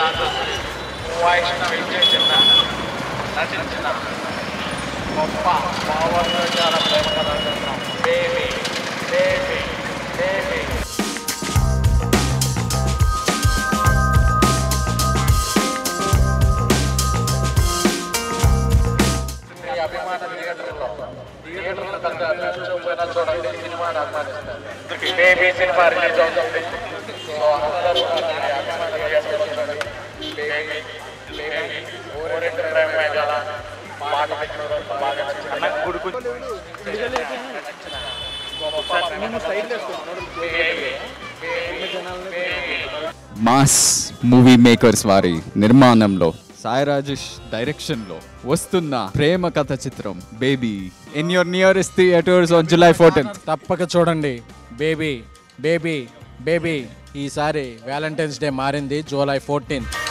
రాజశ్రీ వైష్ణవి చేసిన నటించిన గొప్ప భావోద్వేగాల ప్రేమ కథా చిత్రం బేబీ బేబీ బేబీ మీ అభిమాన థియేటర్లో థియేటర్లో కంటే అభిమానించకపోయినా చూడండి సినిమాని అభిమానిస్తారు బేబీ సినిమా రిలీజ్ అవుతుంది సో అందరూ మీ అభిమాన థియేటర్లో చూడండి బేబీ బేబీ ఊరింటి ప్రేమ మేఘాల బాగా నచ్చిన బాగా నచ్చిన మాస్ మూవీ మేకర్స్ వారి నిర్మాణంలో సాయి రాజేష్ డైరెక్షన్లో వస్తున్న ప్రేమ కథ చిత్రం Baby in your nearest theatres on July fourteenth తప్పక చూడండి బేబీ బేబీ బేబీ ఈసారి వ్యాలంటైన్స్ డే మారింది జూలై ఫోర్టీన్త్